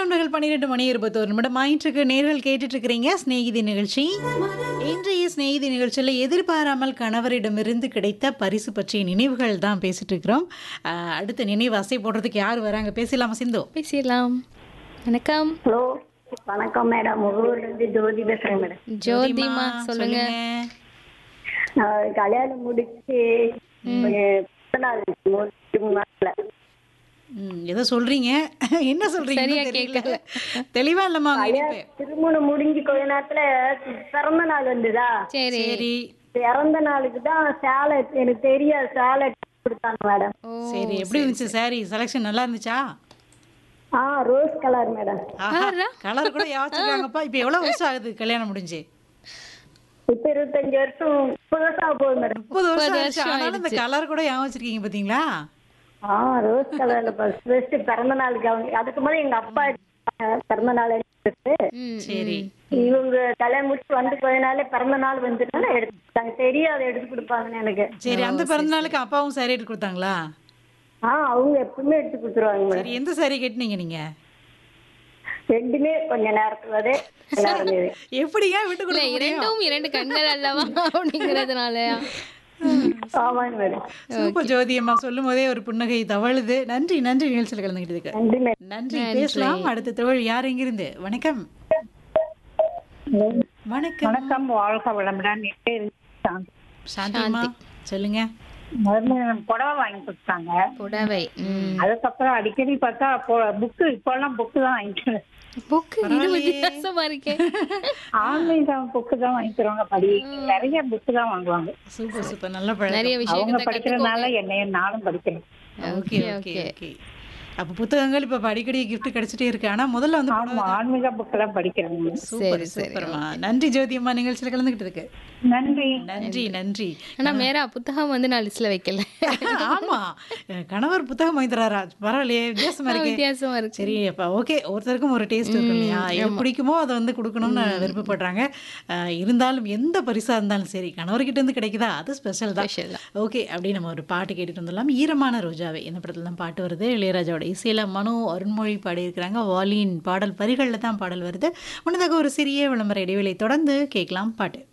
நண்பர்கள் பன்னிரெண்டு மணி இருபத்தோரு நிமிடம் ஆயிற்றுக்கு நேர்கள் கேட்டுட்டு இருக்கிறீங்க ஸ்நேகிதி நிகழ்ச்சி இன்றைய ஸ்நேகிதி நிகழ்ச்சியில் எதிர்பாராமல் கணவரிடமிருந்து கிடைத்த பரிசு பற்றிய நினைவுகள் தான் பேசிட்டு இருக்கிறோம் ஆஹ், அடுத்த நினைவு அசை போடுறதுக்கு யார் வராங்க பேசலாமா சிந்து பேசிடலாம் வணக்கம் ஹலோ வணக்கம் மேடம் முகூர்ல இருந்து ஜோதி பேசுறேன் மேடம் ஜோதிமா சொல்லுங்க நான் கல்யாணம் முடிச்சு ஒரு பத்து நாள் ஆச்சு, ஒரு மூணு நாள்ல ம், ஏதோ சொல்றீங்க என்ன சொல்றீங்க சரியா இன்னும் தெரியல. கேட்கல. தெளிவா இல்லம்மா உங்க இனிப்பு. திருமணம் முடிஞ்சு கொஞ்ச நேரத்துல பிறந்த நாள் வந்துதா சரி சரி பிறந்த நாளுக்கு தான் சேலை எனக்கு தெரியாது சேலை கொடுத்தாங்க மேடம் ஓ சரி எப்படி இருந்துச்சு சாரி செலெக்ஷன் நல்லா இருந்துச்சா ஆ ரோஸ் கலர் மேடம் கலர் கூட யாச்சிருக்காங்கப்பா இப்போ எவ்வளவு வருஷம் ஆகுது கல்யாணம் முடிஞ்சு இப்ப இருபத்தஞ்சு வருஷம் முப்பது வருஷம் ஆக போகுது மேடம் முப்பது வருஷம் ஆச்சு ஆனாலும் இந்த கலர் கூட ஞாபகம் வச்சிருக்கீங்க பாத்தீங்களா ஆ ரோஸ் கலர்ல ஃபர்ஸ்ட் ஃபர்ஸ்ட் பிறந்த நாளுக்கு அவங்க அதுக்கு முன்னாடி எங்க அப்பா எடுத்தாங்க பிறந்த நாள் எடுத்து ம், சரி இவங்க கல்யாணம் முடிச்சு வந்து கொஞ்ச நாள்ல பிறந்த நாள் வந்துட்டாங்க எடுத்துட்டாங்க தெரியாது எடுத்து கொடுப்பாங்கன்னு எனக்கு சரி அந்த பிறந்த நாளுக்கு அப்பாவும் சாரி எடுத்து கொடுத்தாங்களா ஆ அவங்க எப்பவுமே எடுத்து கொடுத்துருவாங்க மேடம் சரி எந்த சாரி கட்டினீங்க நீங்க ரெண்டுமே கொஞ்ச நேரத்துலதே நல்லா இருந்தது எப்படிங்க விட்டு இல்ல கொடுக்க முடியும் இரண்டும் இரண்டு கண்கள் அல்லவா அப்படிங்கறதுனால ஆமாங்க மேடம் சூப்பர் ஜோதி அம்மா சொல்லும் போதே ஒரு புன்னகை தவழுது நன்றி நன்றி நிகழ்ச்சியில் கலந்துக்கிட்டதுக்கு நன்றி மேடம் நன்றி பேசலாம் அடுத்த தோழி யார் எங்கிருந்து வணக்கம் வணக்கம் வணக்கம் வாழ்க வளமுடன் என் பேரு சாந்தி. சாந்திமா சொல்லுங்க முதல்ல புடவை வாங்கி கொடுத்தாங்க புடவை ம். அதுக்கப்புறம் அடிக்கடி பார்த்தா புக்கு இப்பெல்லாம் புக்கு தான் வாங்கிக்கிறேன் புக்கு இது வித்தியாசமா இருக்கே ஆன்லைன் புக்கு தான் வாங்கிக்கிறவங்க படி நிறைய புக்கு தான் வாங்குவாங்க சூப்பர் சூப்பர் நல்ல பழக்கம் நிறைய அவங்க விஷயத்தை படிக்கிறதுனால என்னையும் நானும் படிக்கிறேன் ஓகே ஓகே ஓகே அப்ப புத்தகங்கள் இப்ப அடிக்கடி gift கிடைச்சிட்டே இருக்கு ஆனா முதல்ல வந்து புடவை ஆமா ஆன்மீக புக்கு தான் படிக்கிறேன் சூப்பர் சூப்பர்மா நன்றி ஜோதி அம்மா நிகழ்ச்சியில் கலந்துக்கிட்டதுக்கு நன்றி நன்றி நன்றி ஆனா மேரா புத்தகம் வந்து நான் லிஸ்ட்ல வைக்கல ஆமா என் கணவர் புத்தகம் வாங்கி தராரா பரவாயில்லையே வித்தியாசமா இருக்கு வித்தியாசமா இருக்கு சரி அப்ப ஓகே ஒருத்தருக்கும் ஒரு டேஸ்ட் இருக்கும் இல்லையா எது பிடிக்குமோ அதை வந்து கொடுக்கணும்னு விருப்பப்படுறாங்க அஹ், இருந்தாலும் எந்த பரிசா இருந்தாலும் சரி கணவர்கிட்ட இருந்து கிடைக்குதா அது ஸ்பெஷல் தான் Special ஓகே அப்படி நம்ம ஒரு பாட்டு கேட்டுட்டு வந்துடலாம் ஈரமான ரோஜாவே இந்த படத்துல தான் பாட்டு வருது இளையராஜாவோட இசையில மனோ அருண்மொழி பாடியிருக்கிறாங்க வாலின் பாடல் வரிகளில் தான் பாடல் வருது முன்னதாக ஒரு சிறிய விளம்பர இடைவேளை தொடர்ந்து கேட்கலாம் பாட்டு